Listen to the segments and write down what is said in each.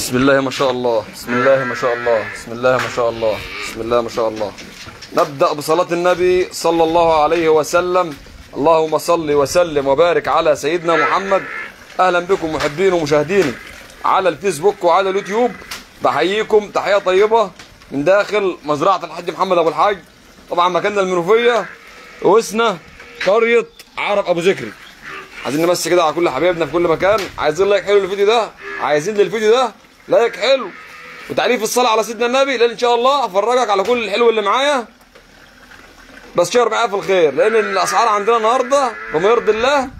بسم الله ما شاء الله بسم الله ما شاء الله بسم الله ما شاء الله بسم الله ما شاء الله نبدأ بصلاة النبي صلى الله عليه وسلم اللهم صل وسلم وبارك على سيدنا محمد أهلا بكم محبين ومشاهدين على الفيسبوك وعلى اليوتيوب بحييكم تحية طيبة من داخل مزرعة الحاج محمد أبو الحاج طبعا مكاننا المنوفية وسنا قرية عرب أبو ذكري عايزين نمسي كده على كل حبايبنا في كل مكان عايزين لايك حلو للفيديو ده عايزين للفيديو ده لايك حلو وتعليق الصلاة على سيدنا النبي لان ان شاء الله افرجك على كل الحلو اللي معايا بس شهر معايا في الخير لان الاسعار عندنا النهارده بما يرضي الله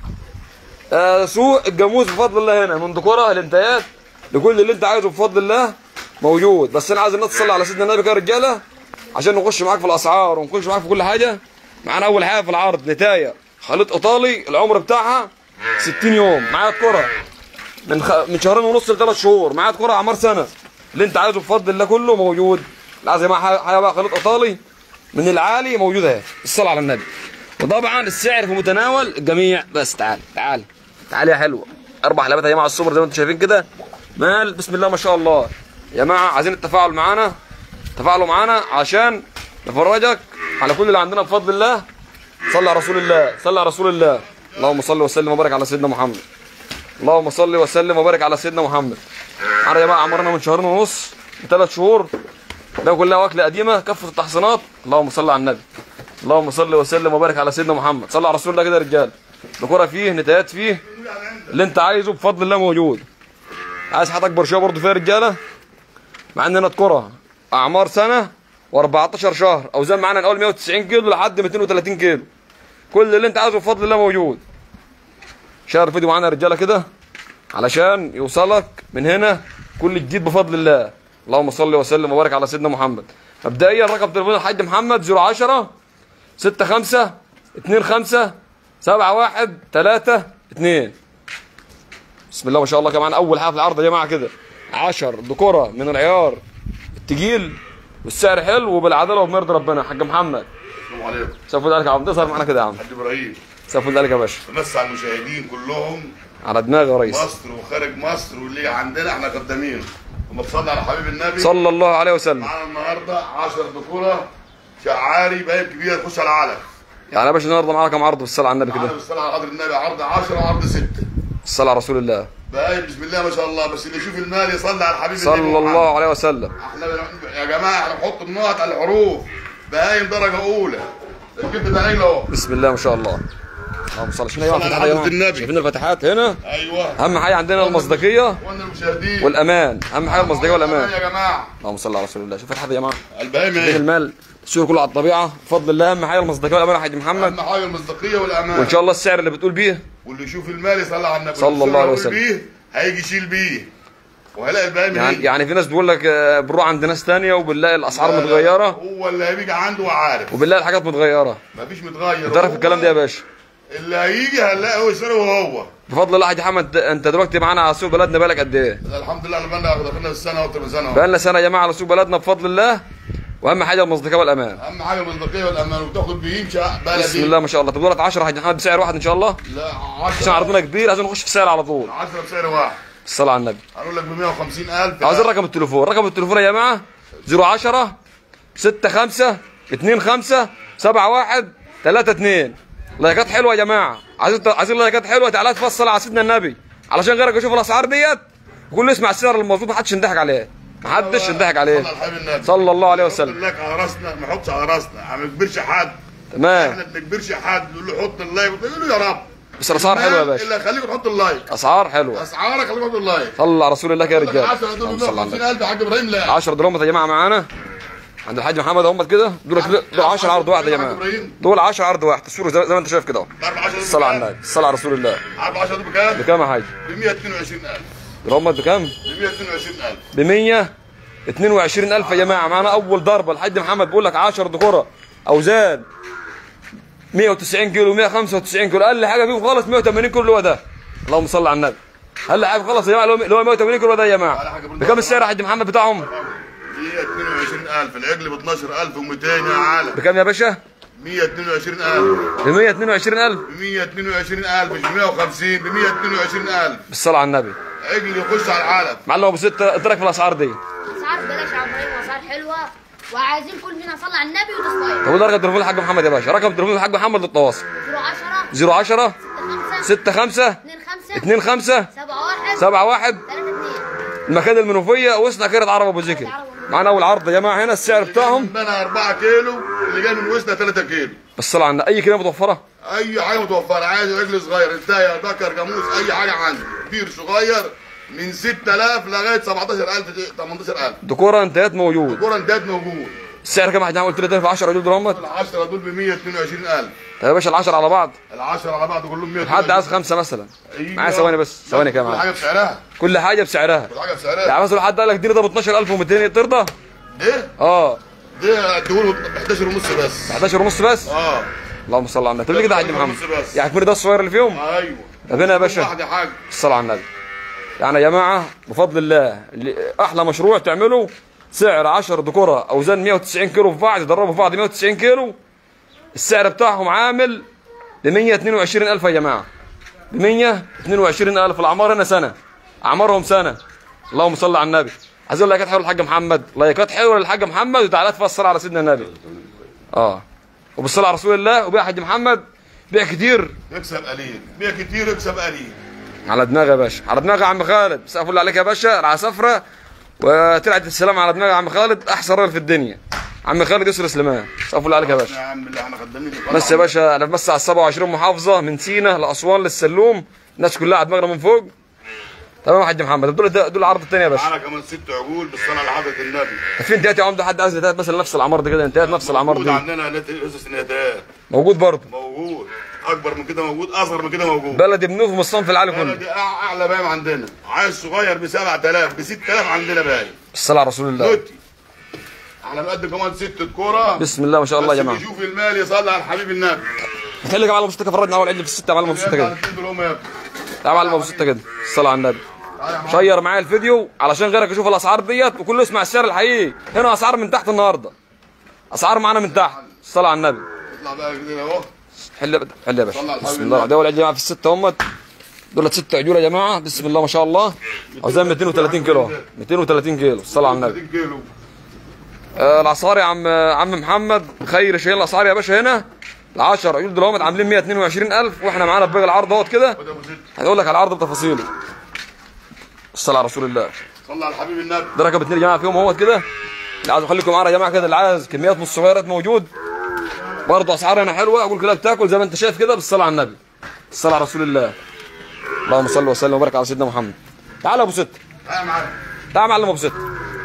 آه سوق الجاموس بفضل الله هنا من ديكورها الانتهاءات لكل اللي انت عايزه بفضل الله موجود بس انا عايز الناس تصلي على سيدنا النبي كده يا رجاله عشان نخش معاك في الاسعار ونخش معاك في كل حاجه معانا اول حاجه في العرض نتايه خليط ايطالي العمر بتاعها 60 يوم معايا كرة من خ... من شهرين ونص لثلاث شهور معايا كرة اعمار سنه اللي انت عايزه بفضل الله كله موجود اللي عايز معاه حاجه بقى خليط ايطالي من العالي موجوده اهي الصلاه على النبي وطبعا السعر في متناول الجميع بس تعال تعال تعال يا حلوه اربع حلبات يا جماعه السوبر زي ما انتم شايفين كده مال بسم الله ما شاء الله يا جماعه عايزين التفاعل معانا تفاعلوا معانا عشان نفرجك على كل اللي عندنا بفضل الله صلى على رسول الله صلى على رسول الله اللهم صل وسلم وبارك على سيدنا محمد اللهم صل وسلم وبارك على سيدنا محمد عارف يا جماعه عمرنا من شهرين ونص لثلاث شهور ده كلها واكله قديمه كفه التحصينات اللهم صل على النبي اللهم صل وسلم وبارك على سيدنا محمد صلى على رسول الله كده يا رجال الكوره فيه نتايات فيه اللي انت عايزه بفضل الله موجود عايز حاجه اكبر شويه برضه فيها رجاله مع اننا كره اعمار سنه و14 شهر اوزان معانا من اول 190 كيلو لحد 230 كيلو كل اللي انت عايزه بفضل الله موجود شير الفيديو معانا يا رجاله كده علشان يوصلك من هنا كل جديد بفضل الله اللهم صل وسلم وبارك على سيدنا محمد مبدئيا رقم تليفون الحاج محمد 010 65 25 71 32 بسم الله ما شاء الله كمان اول حاجه في العرض يا جماعه كده 10 دكوره من العيار التقيل والسعر حلو وبالعداله وبمرضي ربنا حاج محمد السلام عليكم سيف الله عليك يا عم تظهر معانا كده يا عم حاج ابراهيم سيف الله عليك يا باشا بمس على المشاهدين كلهم على دماغي يا ريس مصر وخارج مصر واللي عندنا احنا خدامين لما تصلي على حبيب النبي صلى الله عليه وسلم معانا النهارده 10 دكوره شعاري باين كبيره تخش على العلم يعني يا باشا النهارده معانا كم عرض بالصلاه على النبي معانا كده بالصلاه على قدر النبي عرض 10 وعرض 6 الصلاه على رسول الله باين بسم الله ما شاء الله بس اللي يشوف المال يصلي على الحبيب صلى النبي محمد. الله عليه وسلم احنا بن- يا جماعه احنا بنحط النقط على الحروف باين درجه اولى الجلد بتاع رجله اهو بسم الله ما شاء الله اللهم صل شنو يا جماعه صلى الفتحات على يا حضرة جماعه النبي. شايفين الفتحات هنا ايوه اهم حاجه عندنا المصداقيه وانا المشاهدين والامان اهم حاجه المصداقيه والامان يا جماعه اللهم صل على رسول الله شوف الفتحات يا جماعه البهايم شوف ايه المال السور كله على الطبيعه بفضل الله اهم حاجه المصداقيه والامان يا حاج محمد اهم حاجه المصداقيه والامان وان شاء الله السعر اللي بتقول بيه واللي يشوف المال يصلي على النبي صلى واللي الله عليه يقول وسلم. بيه هيجي يشيل بيه وهلاقي البهايم يعني هي. يعني في ناس بتقول لك آه، بنروح عند ناس ثانيه وبنلاقي الاسعار متغيره هو اللي هيجي عنده وعارف وبنلاقي الحاجات متغيره مفيش متغير تعرف هو الكلام ده يا باشا اللي هيجي هنلاقي هو يشتري وهو بفضل الله يا حاج محمد انت دلوقتي معانا على سوق بلدنا بالك قد ايه الحمد لله احنا بقالنا دخلنا في السنه واكتر من سنه بقى لنا سنه يا جماعه على سوق بلدنا بفضل الله واهم حاجه المصداقيه والامان اهم حاجه المصداقيه والامان وتاخد بيه شقه بلدي بسم الله ما شاء الله طب دولت 10 حاج محمد بسعر واحد ان شاء الله لا عشان 10 عرضنا كبير عايزين نخش في سعر على طول 10 بسعر واحد الصلاه على النبي هنقول لك ب 150000 عاوزين رقم التليفون رقم التليفون يا جماعه 010 65 25 71 32 لايكات حلوه يا جماعه عايزين عايزين لايكات حلوه تعالى تفصل على سيدنا النبي علشان غيرك يشوف الاسعار ديت وكل يسمع السعر المظبوط محدش يضحك عليه محدش يضحك عليه صلى على الحبيب النبي صلى الله عليه نحط وسلم لك على راسنا ما نحطش على راسنا ما نجبرش حد تمام احنا ما بنجبرش حد نقول له حط اللايك وتقول له يا رب بس الاسعار حلوه يا باشا اللي هيخليك تحط اللايك اسعار حلوه اسعارك خليك تحط اللايك صلى على رسول الله يا رجال 10 دول اللهم صل على النبي 150000 يا حاج ابراهيم لا 10 دول يا جماعه معانا عند الحاج محمد هم كده دول دول 10 عرض واحد يا جماعه دول 10 عرض واحد الصوره زي زي ما انت شايف كده اهو عارف 10 الصلاه على النبي الصلاه على رسول الله عارف 10 دول بكام؟ بكام يا حاج ب 122000 دول هم بكام ب 122000 ب 122000 يا جماعه معانا اول ضربه الحاج محمد بيقول لك 10 دكوره اوزان 190 كيلو 195 كيلو اقل حاجه فيهم خالص 180 كيلو اللي هو ده اللهم صل على النبي اقل حاجه خالص يا جماعه اللي هو 180 كيلو ده يا جماعه بكام السعر يا حاج محمد بتاعهم 122000 العجل ب 12200 يا عالم بكام يا باشا 122000 ب 122000 ب 122000 مش 150 ب 122000 بالصلاه على النبي عجل يخش على العلف معلم ابو ستة قلت لك في الاسعار دي اسعار بلاش يا ابراهيم اسعار حلوه وعايزين كل فينا نصلي على النبي وتصلي طب وده رقم تليفون الحاج محمد يا باشا رقم تليفون الحاج محمد للتواصل 010 010 5 65 2 5 25 7 1 71 3 2 المكان المنوفيه وسط كيرة عرب ابو ذكر معانا اول عرض يا جماعه هنا السعر بتاعهم منها 4 كيلو اللي جاي من وسطها 3 كيلو بس طلع عنا اي كلمه متوفره اي حاجه متوفره عايز عجل صغير انتهى ذكر جاموس اي حاجه عندي كبير صغير من 6000 لغايه 17000 18000 ديكورة انتهت موجود الكوره انتهت موجود السعر كام احنا قلت لي في 10 رجول درامات ال 10 دول ب 122000 طب يا باشا ال10 على بعض ال 10 على بعض كلهم 100 حد عايز خمسه مثلا أيوة. معايا ثواني بس ثواني كل كمان حاجه بسعرها كل حاجه بسعرها كل حاجه بسعرها يعني مثلا حد قال لك اديني ده ب 12200 ترضى ده اه ده اديهوله ب 11 ونص بس 11 ونص بس اه اللهم صل على النبي طب ليه كده يا حاج محمد ونص بس. يعني كبير ده الصغير اللي فيهم ايوه طب هنا يا باشا واحد يا حاج الصلاة على النبي يعني يا جماعة بفضل الله اللي أحلى مشروع تعمله سعر 10 دكورة أوزان 190 كيلو في بعض يضربوا في بعض 190 كيلو السعر بتاعهم عامل ب 122000 يا جماعة ب 122000 الأعمار هنا سنة أعمارهم سنة اللهم صل على النبي عايز لايكات حلوه للحاج محمد لايكات حلوه للحاج محمد وتعالى تفسر على سيدنا النبي اه وبالصلاة على رسول الله وبيع حاج محمد بيع كتير يكسب قليل بيع كتير يكسب قليل على دماغي يا باشا على دماغي يا عم خالد مساء الفل عليك يا باشا العسافرة وطلعت السلام على دماغي يا عم خالد احسن راجل في الدنيا عم خالد يسر سليمان مساء الفل عليك يا يا باشا عم اللي احنا خدامين بس يا باشا انا بمسي على 27 محافظه من سينا لاسوان للسلوم الناس كلها على دماغنا من فوق تمام يا حاج محمد دول دول العرض الثاني يا باشا معانا كمان ست عجول بالصلاه على حضره النبي في انتهت يا عمده حد عايز انتهت مثلا نفس العمار دي كده انتهت نفس العمار موجود دي عندنا نت- اسس نهايات موجود برضه موجود اكبر من كده موجود اصغر من كده موجود بلدي بنوف من الصنف العالي انا كله دي أع- اعلى بايم عندنا عايز صغير ب 7000 ب 6000 عندنا بايم الصلاه على رسول الله نوتي احنا بنقدم كمان ست كوره بسم الله ما شاء الله يا بس جماعه اللي يشوف المال يصلي على الحبيب النبي خليك يا معلم ابو سته فرجنا اول عيد في السته يا معلم ابو سته كده تنزل هم يا ابني تعال يا معلم ابو سته كده الصلاه على النبي تعالى يا محمد. شير معايا الفيديو علشان غيرك يشوف الاسعار ديت وكله يسمع السعر الحقيقي هنا اسعار من تحت النهارده اسعار معانا من تحت الصلاه على النبي اطلع بقى كده اهو حل حل يا باشا صلى على الحبيب بسم الله ده اول عيد يا جماعه في السته همت دول ست عجول يا جماعه بسم الله ما شاء الله اوزان 230 كيلو 230 كيلو الصلاه على النبي 30 كيلو آه، الاسعار يا عم عم محمد خير شيء الاسعار يا باشا هنا ال 10 عيول دول همت عاملين 122000 واحنا معانا في باقي العرض اهوت كده خد يا ابو ست هنقول لك على العرض بتفاصيله الصلاه على رسول الله صلى على الحبيب النبي ده رقم اتنين يا جماعه فيهم اهوت كده اللي عايز اخليكم معانا يا جماعه كده اللي عايز كميات من الصغيرات موجود برضه اسعار هنا حلوه اقول كلها بتاكل زي ما انت شايف كده بالصلاه على النبي الصلاه على رسول الله اللهم صل وسلم وبارك على سيدنا محمد تعال يا ابو ست تعالى يا معلم تعال يا معلم ابو ست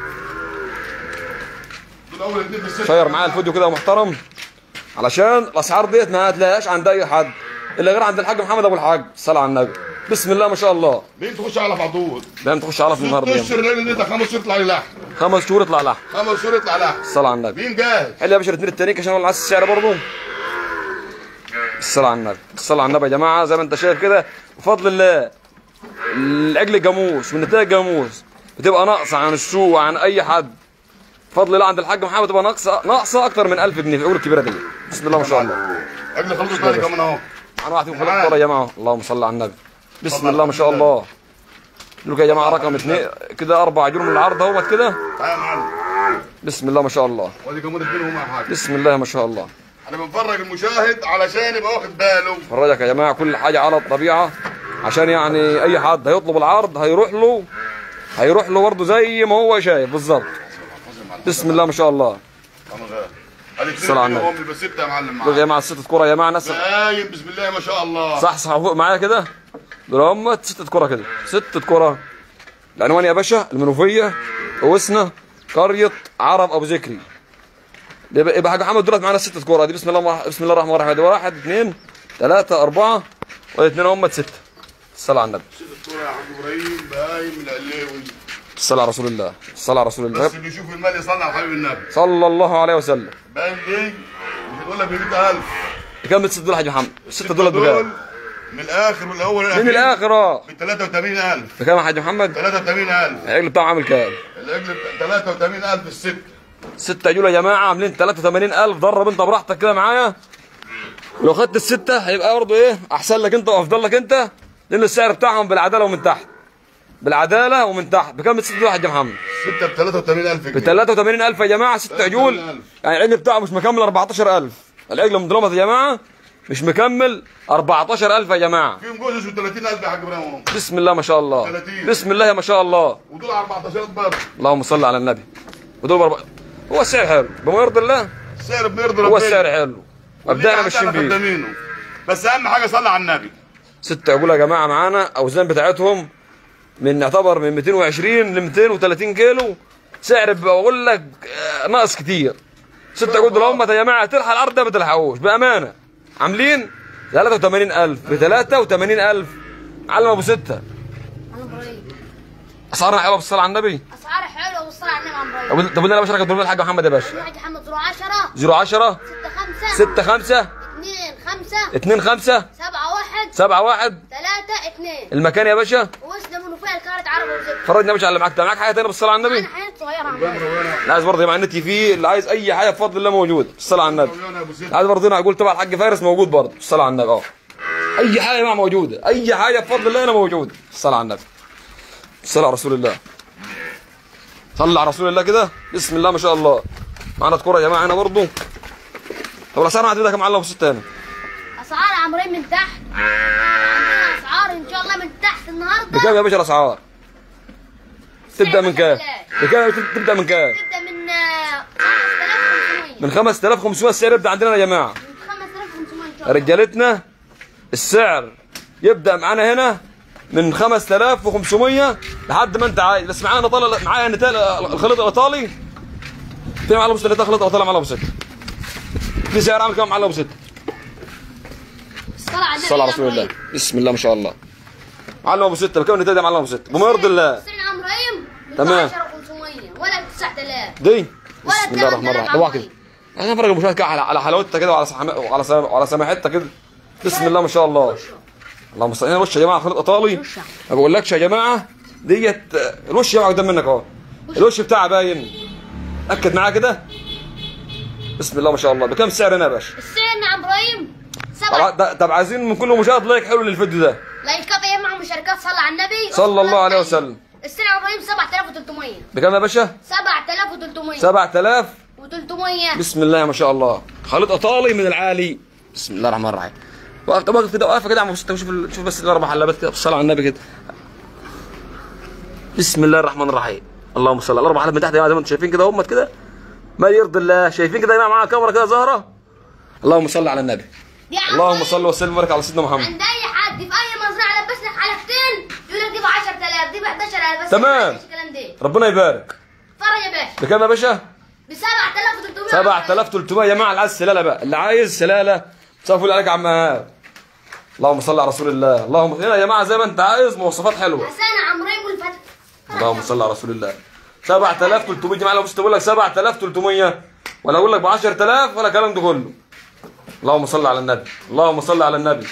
دول اول اتنين في الست شير معايا الفيديو كده محترم علشان الاسعار ديت ما هتلاقيهاش عند اي حد الا غير عند الحاج محمد ابو الحاج الصلاه على النبي بسم الله ما شاء الله مين تخش على بعضود ده تخش على في النهارده ست يا اشهر الراجل ده خمس شهور يطلع لي لحم خمس شهور يطلع لحم خمس شهور يطلع لحم الصلاه على النبي مين جاهز حل يا باشا الاثنين التانيين عشان اقول عايز السعر برضه الصلاة على النبي الصلاة على النبي يا جماعة زي ما انت شايف كده بفضل الله العجل جاموس والنتايج جاموس بتبقى ناقصة عن السوق وعن أي حد بفضل الله عند الحاج محمد بتبقى ناقصة ناقصة أكتر من 1000 جنيه في العجول الكبيرة دي بسم الله ما شاء الله اجل خلص بالي كمان اهو أنا واحد فيهم خلق كورة يا جماعة اللهم صل على النبي بسم الله ما شاء الله دول يا جماعة رقم اثنين كده أربع عجول من العرض اهوت كده تعالى يا معلم بسم الله ما شاء الله وادي كمان اتنين هم يا حاج بسم الله ما شاء الله احنا بنفرج المشاهد علشان يبقى واخد باله فرجك يا جماعه كل حاجه على الطبيعه عشان يعني اي حد هيطلب العرض هيروح له هيروح له برضه زي ما هو شايف بالظبط بسم الله ما شاء الله كمان غير ادي الصلاة على اتنين النبي. هم بس ستة يا معلم دول يا معاك جماعه ست كوره يا جماعه ناس قايم بسم الله ما شاء الله صح صح فوق معايا كده دول هم ست كوره كده ست كوره العنوان يا باشا المنوفيه وسنا قريه عرب ابو ذكري يبقى يبقى حاج محمد دولت معانا ست كوره دي بسم الله بسم الله الرحمن الرحيم دي واحد اثنين ثلاثه اربعه واثنين هم سته الصلاه على النبي ست الصورة يا حاج ابراهيم قايم العلاوي الصلاة على رسول الله الصلاة على رسول الله بس اللي يشوف المال يصلي على حبيب النبي صلى الله عليه وسلم باين ايه مش هتقول لك ب 100000 كم ست دول حاج محمد ست دول دول بكام من الاخر والاول من الاخر اه ب 83000 بكام يا حاج محمد 83000 العجل بتاعه عامل كام العجل 83000 الست ست عجول يا جماعة عاملين 83000 درب انت براحتك كده معايا ولو خدت الستة هيبقى برضه ايه احسن لك انت وافضل لك انت لان السعر بتاعهم بالعدالة ومن تحت بالعداله ومن تحت بكم ست واحد يا محمد 6 ب 83000 ب جنيه 83000 يا جماعه ست عجول 83000. يعني العجل بتاعه مش مكمل 14000 العجل مضرمط يا جماعه مش مكمل 14000 يا جماعه فيهم جوز اسمه 30000 يا حاج ابراهيم بسم الله ما شاء الله 30. بسم الله ما شاء الله ودول 14 برضه اللهم صل على النبي ودول بربع... هو السعر حلو بما يرضي الله السعر بنرضي هو ربنا السعر حلو ابدانا ماشيين بيه خدامينه بس اهم حاجه صلي على النبي ست عجول يا جماعه معانا اوزان بتاعتهم من يعتبر من 220 ل 230 كيلو سعر بقول لك آه، ناقص كتير ست عجول دول هم يا جماعه تلحق الارض ده ما تلحقوش بامانه عاملين 83000 ب 83000 علم ابو سته عم ابراهيم اسعارنا حلوه بالصلاه على النبي اسعار حلوه والصلاه على النبي عم ابراهيم طب طب انا يا باشا رقم تليفون الحاج محمد يا باشا واحد محمد 010 010 6 5 6 5 2 5 2 5 7 1 7 1 3 2 المكان يا باشا واسلم منوفيه الكارت عرب وزبده فرجنا يا باشا على اللي معاك ده معاك حاجه ثانيه بالصلاه على النبي انا حياتي صغيره عم ابراهيم اللي عايز برضه مع النت في اللي عايز اي حاجه بفضل الله موجود الصلاه على النبي مليون يا ابو ست اللي عايز برضه هنا اقول تبع الحاج فارس موجود برضه الصلاه على النبي اه اي حاجه يا جماعه موجوده اي حاجه بفضل الله هنا موجوده الصلاه على النبي الصلاه على رسول الله صلى على رسول الله كده بسم الله ما شاء الله معانا تكوره يا جماعه هنا برضه طب الاسعار هتبدا كام على ابو ست هنا اسعار عم ابراهيم من تحت عندنا اسعار ان شاء الله من تحت النهارده بكام يا باشا الاسعار تبدا من كام بكام تبدا من كام تبدا من آه، 5500 من 5500 السعر يبدا عندنا يا جماعه من 5500 ان شاء الله رجالتنا السعر يبدا معانا هنا من 5500 لحد ما انت عايز بس معانا طالع معايا نتال الخليط الايطالي في معلم ست نتال خليط ايطالي معلم ست في سعر عامل كام معلم ست الصلاه على النبي صلى على يا رسول الله إبراهيم. بسم الله ما شاء الله معلم ابو ست بكام نتال يا معلم ابو ست بما يرضي الله سعر عم ابراهيم تمام. 10500 ولا ب 9000 دي ولا بسم الله الرحمن الرحيم الكلام ده اوعى كده انا فرق المشاهد كده على على حلاوتها كده وعلى سحما وعلى سما وعلى سماحتها كده بسم الله ما شاء الله اللهم صل هنا الوش يا جماعه خليط ايطالي ما بقولكش يا جماعه ديت آه، الوش يا جماعه قدام منك اهو الوش بتاعها باين اكد معاه كده بسم الله ما شاء الله بكام السعر هنا يا باشا السعر عم ابراهيم طب سبعة ده- طب عايزين من كل مشاهد لايك حلو للفيديو ده لايكات ايه مع مشاركات صلى على النبي صلى الله عليه وسلم. السعر عم ابراهيم 7300 بكام يا باشا 7300 7000 و300 بسم الله ما شاء الله خليط ايطالي من العالي بسم الله الرحمن الرحيم وقف طب وقف كده وقف كده يا عم مصطفى شوف ال- شوف بس الاربع حلبات كده بالصلاه على النبي كده بسم الله الرحمن الرحيم اللهم صل على الاربع حلبات من تحت يا جماعه زي ما انتم شايفين كده هم كده ما يرضي الله شايفين كده يا جماعه معانا كاميرا كده ظاهره اللهم صل على النبي يا عم اللهم إبراهيم، صل وسلم وبارك على سيدنا محمد عند اي حد في اي مزرعه لبس لك حلقتين يقول لك دي ب 10000 دي ب 11000 بس تمام. مفيش الكلام ده ربنا يبارك فرج يا باشا بكام يا باشا ب 7300 7300 يا جماعه اللي عايز سلاله بقى اللي عايز سلاله صافي الفل عليك يا عم ايهاب اللهم صل على رسول الله اللهم هنا يا جماعه زي ما انت عايز مواصفات حلوه حسين عمرين والفتح اللهم صل على رسول الله 7300 جماعه لو بص بقول لك 7300 ولا اقول لك ب 10000 ولا الكلام ده كله اللهم صل على النبي اللهم صل على النبي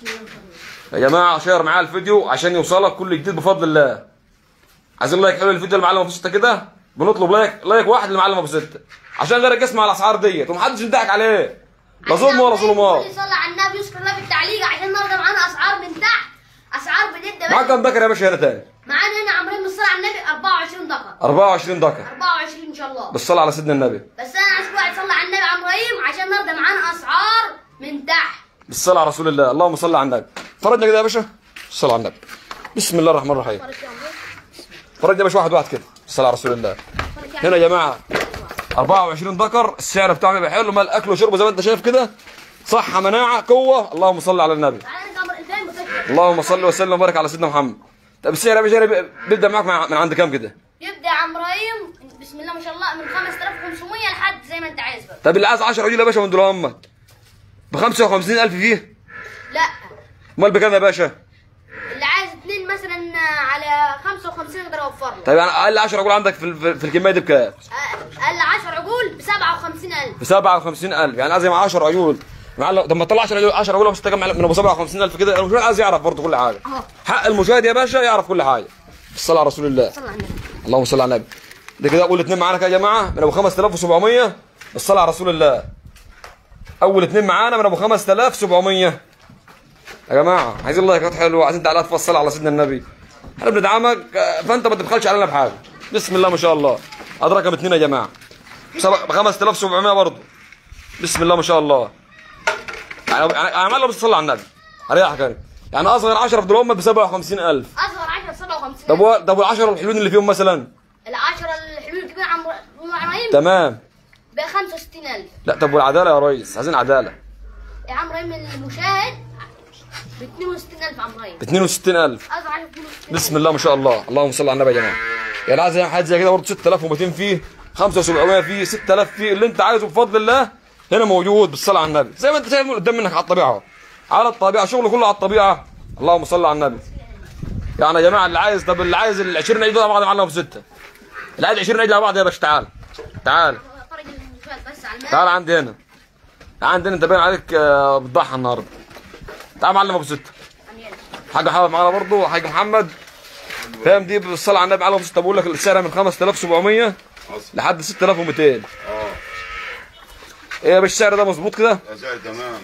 يا جماعه شير معايا الفيديو عشان يوصلك كل جديد بفضل الله عايزين لايك حلو الفيديو المعلم ابو سته كده بنطلب لايك لايك واحد للمعلم ابو سته عشان غيرك يسمع الاسعار ديت ومحدش يضحك عليه لا ظلم ولا ظلمات اللي صلى على النبي يذكر الله في التعليق عشان النهارده معانا اسعار من تحت اسعار بجد معاك كام ذكر يا باشا هنا تاني معانا هنا عمرين بالصلاه على النبي 24 دقيقه 24 ذكر 24 ان شاء الله بالصلاه على سيدنا النبي بس انا عايز كل واحد يصلي على النبي عم ابراهيم عشان النهارده معانا اسعار من تحت بالصلاه على رسول الله اللهم صل على النبي فرجنا كده يا باشا الصلاه على النبي بسم الله الرحمن الرحيم فرج يا عمرو فرجنا يا باشا واحد واحد كده الصلاه على رسول الله فرج يا هنا يا جماعه 24 ذكر السعر بتاعه بيبقى حلو مال اكل وشرب زي ما انت شايف كده صحه مناعه قوه اللهم صل على النبي تعالى نكمل انت فين بتكتب اللهم صل وسلم وبارك على سيدنا محمد طب السعر يا باشا بي- بيبدا معاك مع- من عند كام كده يبدا عم ابراهيم بسم الله ما شاء الله من 5500 لحد زي ما انت عايز بقى طب اللي عايز 10 عجول يا باشا من دول هم ب 55000 فيه لا امال بكام يا باشا اللي عايز اتنين مثلا على 55 اقدر اوفر له طيب يعني اقل 10 عجول عندك في ال- في الكميه دي بكام اقل 10 عقول ب 57000 ب 57000 يعني لازم 10 عيون معلم طب ما تطلع 10 عيون 10 عيون مش تجمع من ابو 57000 كده المشاهد عايز يعرف برضه كل حاجه اهو حق المشاهد يا باشا يعرف كل حاجه الصلاه على رسول الله صلى على النبي اللهم صل على النبي ده كده اول اثنين معانا كده يا جماعه من ابو 5700 الصلاه على رسول الله اول اثنين معانا من ابو 5700 يا جماعه عايزين لايكات حلوه عايزين تعليقات فصل على سيدنا النبي احنا بندعمك آه، فانت ما تبخلش علينا بحاجه بسم الله ما شاء الله هذا رقم اثنين يا جماعه ب 5700 برضه بسم الله ما شاء الله يعني يعني عمال بس صلي على النبي اريحك يعني يعني اصغر 10 في دول ب 57000 اصغر 10 57 طب و- طب وال 10 الحلوين اللي فيهم مثلا العشرة الحلول الكبيرة عم ام ابراهيم تمام ب 65000 لا طب والعداله يا ريس عايزين عداله يا عم ابراهيم المشاهد ب 62000 عم ابراهيم ب 62000 اصغر 10 ب 62000 بسم الله ما شاء الله اللهم صل على النبي يا جماعه يعني عايز حاجه زي كده برضه 6200 فيه 5700 فيه 6000 فيه اللي انت عايزه بفضل الله هنا موجود بالصلاه على النبي زي ما انت شايف قدام منك على الطبيعه اهو على الطبيعه شغله كله على الطبيعه اللهم صل على النبي يعني يا جماعه اللي عايز طب اللي عايز ال 20 عيد مع بعض معلم بسته اللي عايز 20 عيد مع بعض يا باشا تعال تعال فرج المشاهد بس على الماء تعال عندي هنا تعال عندنا انت باين عليك آه، بتضحى النهارده تعال معلم ابو سته حاج محمد معانا برضه حاج محمد فاهم دي بالصلاه على النبي عليه الصلاه والسلام بقول لك السعر من 5700 لحد 6200 اه ايه يا باشا السعر ده مظبوط كده يا سعد تمام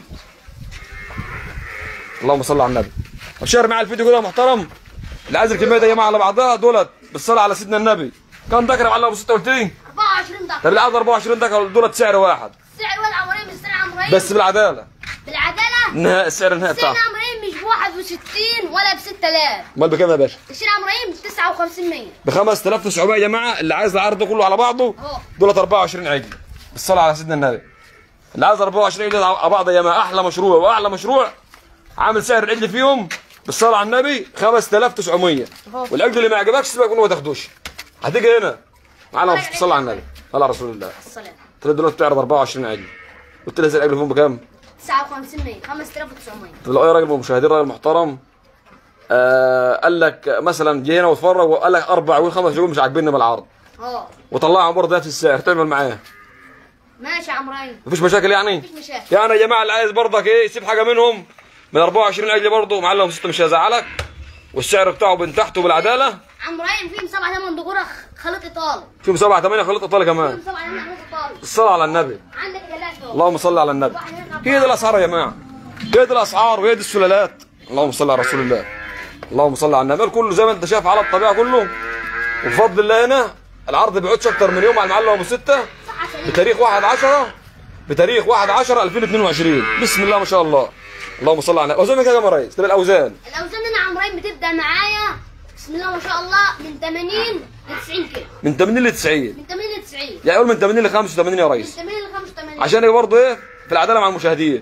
اللهم صل على النبي شير معايا الفيديو كده يا محترم اللي عايز الكميه دي يا جماعه على بعضها دولت بالصلاه على سيدنا النبي كم ذكر يا معلم ابو سته قلت لي 24 دقيقة طب اللي عايز 24 ذكر دولت سعر واحد سعر ولا عم ابراهيم السعر عم ابراهيم بس بالعداله بالعدالة النهائي السعر النهائي سعر بتاعه عم ابراهيم مش ب 61 ولا ب 6000 امال بكام يا باشا السعر عم ابراهيم ب 5900 ب 5900 يا جماعه اللي عايز العرض ده كله على بعضه اهو دولت 24 عجل بالصلاه على سيدنا النبي اللي عايز 24 عجل على بعض يا جماعه احلى مشروع واعلى مشروع عامل سعر العجل فيهم بالصلاه على النبي 5900 أهو. والعجل اللي ما عجبكش سيبك منه ما تاخدوش هتيجي هنا معانا صلى على النبي صلى على رسول الله الصلاة قلت له دلوقتي بتعرض 24 عجل قلت له زي العجل فيهم بكام؟ 5900 5900 قلت له ايه راجل مشاهدين راجل محترم آه قال لك مثلا جه هنا واتفرج وقال لك اربع عجول خمس عجول مش عاجبني بالعرض اه وطلعهم برضه نفس السعر تعمل معاه ماشي يا عم ابراهيم مفيش مشاكل يعني مفيش مشاكل يعني يا جماعه اللي عايز برضك ايه يسيب حاجه منهم من 24 عجل برضه معلم ستة مش هيزعلك والسعر بتاعه بين تحته بالعداله عم ابراهيم فيهم سبعة ثمان دجورة خليط ايطالي فيهم سبعة ثمانية خليط ايطالي كمان فيهم سبعة ثمان خليط ايطالي الصلاة على النبي عندك ثلاثة اللهم صل على النبي هي دي الاسعار يا جماعه هي دي الاسعار وهي دي السلالات اللهم صل على رسول الله اللهم صل على النبي كله زي ما انت شايف على الطبيعه كله وبفضل الله هنا العرض ما بيقعدش اكتر من يوم على المعلم ابو سته بتاريخ 1 10 بتاريخ 1 10 2022 بسم الله ما شاء الله اللهم صل على النبي اوزان كده يا ريس تبقى الاوزان الاوزان هنا عم ابراهيم بتبدا معايا بسم الله ما شاء الله من 80 ل 90 كيلو من 80 ل 90 من 80 ل 90 يعني قول من 80 ل 85 يا من ريس 80 ل 85 عشان يبقى برضه ايه في العداله مع المشاهدين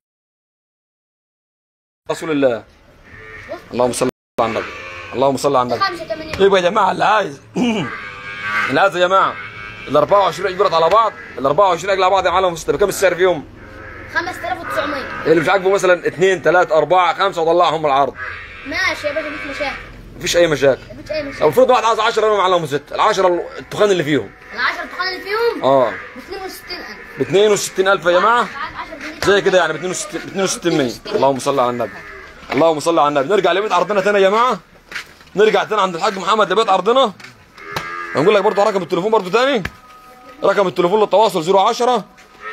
رسول الله اللهم صل على النبي اللهم صل على النبي 85 يبقى يا جماعه اللي عايز اللي عايز يا جماعه ال 24 اجبرت على بعض ال 24 اجل على بعض يا معلم بكام السعر فيهم؟ 5900 اللي مش عاجبه مثلا 2 3 4 5 وطلعهم العرض ماشي يا باشا مفيش مشاكل مفيش اي مشاكل مفيش اي مشاكل المفروض واحد عايز 10 انا معلم 6 ال 10 التخان اللي فيهم ال 10 دخان اللي فيهم اه ب 62000 ب 62000 يا جماعه 10 جنيه زي كده يعني ب 62 ب 6200 اللهم صل على النبي اللهم صل على النبي نرجع لبيت عرضنا تاني يا جماعه نرجع تاني عند الحاج محمد لبيت عرضنا هنقول لك برضه رقم التليفون برضه تاني رقم التليفون للتواصل 010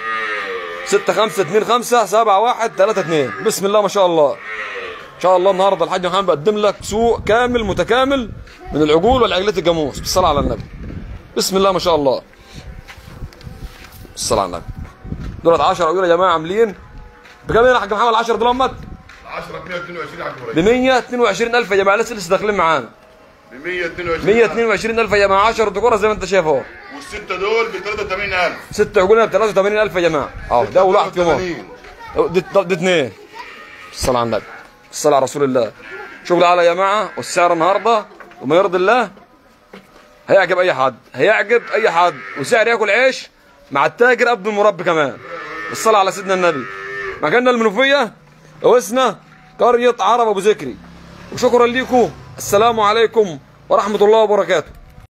6525 7132 بسم الله ما شاء الله ان شاء الله النهارده الحاج محمد بيقدم لك سوق كامل متكامل من العجول والعجلات الجاموس بالصلاه على النبي بسم الله ما شاء الله الصلاه على النبي دولت 10 عجول يا جماعه عاملين بكام يا حاج محمد 10 دول امك 10 ب 122 على ب 122000 يا جماعه لسه لسه داخلين معانا ب 122 122000 يا جماعه 10 دكوره زي ما انت شايف اهو والسته دول ب 83000 ست عجول ب 83000 يا جماعه اه ده اول واحد فيهم اهو دي دي اثنين الصلاه على النبي الصلاه على رسول الله شغل على يا جماعه والسعر النهارده وما يرضي الله هيعجب اي حد هيعجب اي حد وسعر ياكل عيش مع التاجر قبل المربي كمان الصلاه على سيدنا النبي مكاننا المنوفيه وسنا قريه عرب ابو ذكري وشكرا لكم السلام عليكم ورحمه الله وبركاته